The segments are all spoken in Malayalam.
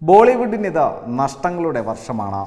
ബോളിവുഡിനിത് നഷ്ടങ്ങളുടെ വർഷമാണ്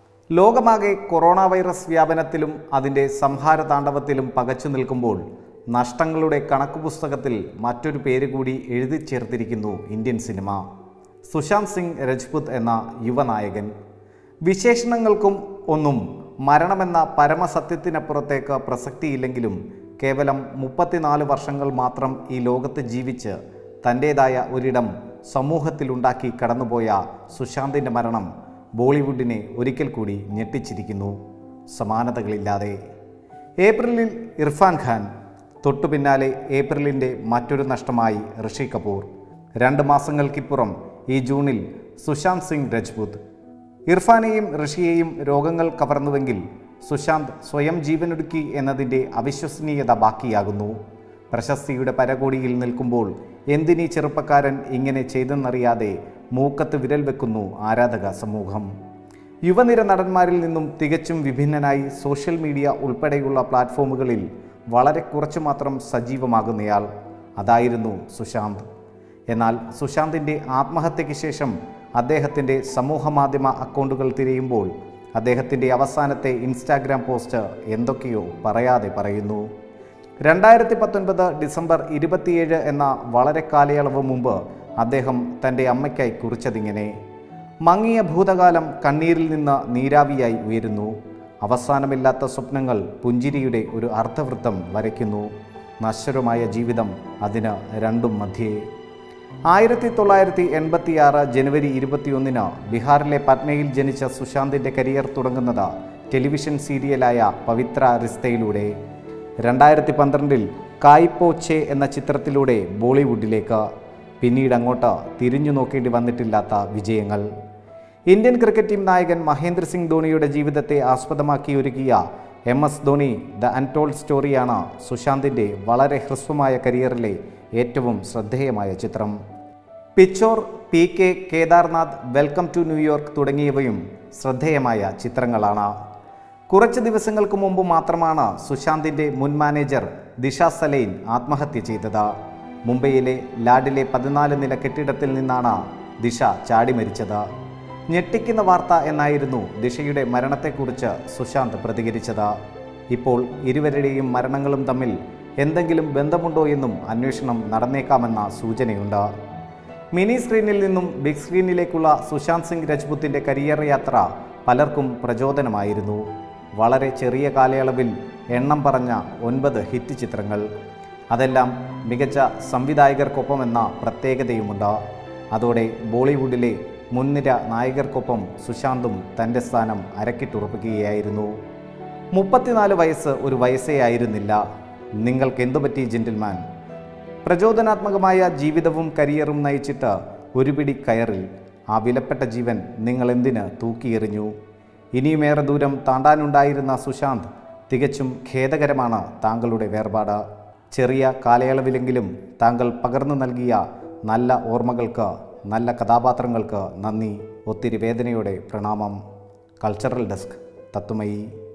ലോകമാകെ കൊറോണ വൈറസ് വ്യാപനത്തിലും അതിൻ്റെ സംഹാര താണ്ഡവത്തിലും പകച്ചു നിൽക്കുമ്പോൾ നഷ്ടങ്ങളുടെ കണക്കു പുസ്തകത്തിൽ മറ്റൊരു പേര് കൂടി എഴുതി ചേർത്തിരിക്കുന്നു ഇന്ത്യൻ സിനിമ സുശാന്ത് സിംഗ് രജ്പുത് എന്ന യുവനായകൻ വിശേഷണങ്ങൾക്കും ഒന്നും മരണമെന്ന പരമസത്യത്തിനപ്പുറത്തേക്ക് പ്രസക്തിയില്ലെങ്കിലും കേവലം മുപ്പത്തിനാല് വർഷങ്ങൾ മാത്രം ഈ ലോകത്ത് ജീവിച്ച് തൻ്റേതായ ഒരിടം സമൂഹത്തിലുണ്ടാക്കി കടന്നുപോയ സുശാന്തിൻ്റെ മരണം ബോളിവുഡിനെ ഒരിക്കൽ കൂടി ഞെട്ടിച്ചിരിക്കുന്നു സമാനതകളില്ലാതെ ഏപ്രിലിൽ ഇർഫാൻ ഖാൻ തൊട്ടു പിന്നാലെ ഏപ്രിലിൻ്റെ മറ്റൊരു നഷ്ടമായി ഋഷി കപൂർ രണ്ട് മാസങ്ങൾക്കിപ്പുറം ഈ ജൂണിൽ സുശാന്ത് സിംഗ് രജ്പുത് ഇർഫാനെയും ഋഷിയെയും രോഗങ്ങൾ കവർന്നുവെങ്കിൽ സുശാന്ത് സ്വയം ജീവനൊടുക്കി എന്നതിൻ്റെ അവിശ്വസനീയത ബാക്കിയാകുന്നു പ്രശസ്തിയുടെ പരകോടിയിൽ നിൽക്കുമ്പോൾ എന്തിനീ ചെറുപ്പക്കാരൻ ഇങ്ങനെ ചെയ്തെന്നറിയാതെ മൂക്കത്ത് വിരൽ വെക്കുന്നു ആരാധക സമൂഹം യുവനിര നടന്മാരിൽ നിന്നും തികച്ചും വിഭിന്നനായി സോഷ്യൽ മീഡിയ ഉൾപ്പെടെയുള്ള പ്ലാറ്റ്ഫോമുകളിൽ വളരെ കുറച്ചു മാത്രം സജീവമാകുന്നയാൾ അതായിരുന്നു സുശാന്ത് എന്നാൽ സുശാന്തിൻ്റെ ആത്മഹത്യയ്ക്ക് ശേഷം അദ്ദേഹത്തിൻ്റെ സമൂഹമാധ്യമ അക്കൗണ്ടുകൾ തിരയുമ്പോൾ അദ്ദേഹത്തിൻ്റെ അവസാനത്തെ ഇൻസ്റ്റാഗ്രാം പോസ്റ്റ് എന്തൊക്കെയോ പറയാതെ പറയുന്നു രണ്ടായിരത്തി പത്തൊൻപത് ഡിസംബർ ഇരുപത്തിയേഴ് എന്ന വളരെ കാലയളവ് മുമ്പ് അദ്ദേഹം തൻ്റെ അമ്മയ്ക്കായി കുറിച്ചതിങ്ങനെ മങ്ങിയ ഭൂതകാലം കണ്ണീരിൽ നിന്ന് നീരാവിയായി ഉയരുന്നു അവസാനമില്ലാത്ത സ്വപ്നങ്ങൾ പുഞ്ചിരിയുടെ ഒരു അർദ്ധവൃത്തം വരയ്ക്കുന്നു നശ്വരമായ ജീവിതം അതിന് രണ്ടും മധ്യേ ആയിരത്തി തൊള്ളായിരത്തി എൺപത്തിയാറ് ജനുവരി ഇരുപത്തിയൊന്നിന് ബീഹാറിലെ പട്നയിൽ ജനിച്ച സുശാന്തിൻ്റെ കരിയർ തുടങ്ങുന്നത് ടെലിവിഷൻ സീരിയലായ പവിത്ര റിസ്തയിലൂടെ രണ്ടായിരത്തി പന്ത്രണ്ടിൽ കായ്പോ ചെ എന്ന ചിത്രത്തിലൂടെ ബോളിവുഡിലേക്ക് പിന്നീട് അങ്ങോട്ട് തിരിഞ്ഞു നോക്കേണ്ടി വന്നിട്ടില്ലാത്ത വിജയങ്ങൾ ഇന്ത്യൻ ക്രിക്കറ്റ് ടീം നായകൻ മഹേന്ദ്ര സിംഗ് ധോണിയുടെ ജീവിതത്തെ ആസ്പദമാക്കി ഒരുക്കിയ M S Dhoni the untold സ്റ്റോറിയാണ് സുശാന്തിൻ്റെ വളരെ ഹ്രസ്വമായ കരിയറിലെ ഏറ്റവും ശ്രദ്ധേയമായ ചിത്രം Chhichhore P K Kedarnath welcome to New York തുടങ്ങിയവയും ശ്രദ്ധേയമായ ചിത്രങ്ങളാണ് കുറച്ച് ദിവസങ്ങൾക്ക് മുമ്പ് മാത്രമാണ് സുശാന്തിൻ്റെ മുൻ മാനേജർ ദിശ സലൈൻ ആത്മഹത്യ ചെയ്തത് മുംബൈയിലെ ലാഡിലെ പതിനാല് നില കെട്ടിടത്തിൽ നിന്നാണ് ദിശ ചാടി മരിച്ചത് ഞെട്ടിക്കുന്ന വാർത്ത എന്നായിരുന്നു ദിശയുടെ മരണത്തെക്കുറിച്ച് സുശാന്ത് പ്രതികരിച്ചത് ഇപ്പോൾ ഇരുവരുടെയും മരണങ്ങളും തമ്മിൽ എന്തെങ്കിലും ബന്ധമുണ്ടോ എന്നും അന്വേഷണം നടന്നേക്കാമെന്ന സൂചനയുണ്ട് മിനി സ്ക്രീനിൽ നിന്നും ബിഗ് സ്ക്രീനിലേക്കുള്ള സുശാന്ത് സിംഗ് രജ്പുത്തിൻ്റെ കരിയർ യാത്ര പലർക്കും പ്രചോദനമായിരുന്നു വളരെ ചെറിയ കാലയളവിൽ എണ്ണം പറഞ്ഞ ഒൻപത് ഹിറ്റ് ചിത്രങ്ങൾ അതെല്ലാം മികച്ച സംവിധായകർക്കൊപ്പമെന്ന പ്രത്യേകതയുമുണ്ട് അതോടെ ബോളിവുഡിലെ മുൻനിര നായകർക്കൊപ്പം സുശാന്തും തൻ്റെ സ്ഥാനം അരക്കിട്ടുറപ്പിക്കുകയായിരുന്നു മുപ്പത്തിനാല് വയസ്സ് ഒരു വയസ്സേ ആയിരുന്നില്ല നിങ്ങൾക്ക് എന്തു പറ്റി ജെന്റിൽമാൻ പ്രചോദനാത്മകമായ ജീവിതവും കരിയറും നയിച്ചിട്ട് ഒരു പിടി കയറിൽ ആ വിലപ്പെട്ട ജീവൻ നിങ്ങൾ എന്തിന് തൂക്കിയെറിഞ്ഞു ഇനിയുമേറെ ദൂരം താണ്ടാനുണ്ടായിരുന്ന സുശാന്ത് തികച്ചും ഖേദകരമാണ് താങ്കളുടെ വേർപാട് ചെറിയ കാലയളവിലെങ്കിലും താങ്കൾ പകർന്നു നൽകിയ നല്ല ഓർമ്മകൾക്ക് നല്ല കഥാപാത്രങ്ങൾക്ക് നന്ദി ഒത്തിരി വേദനയോടെ പ്രണാമം കൾച്ചറൽ ഡെസ്ക് തത്തുമയി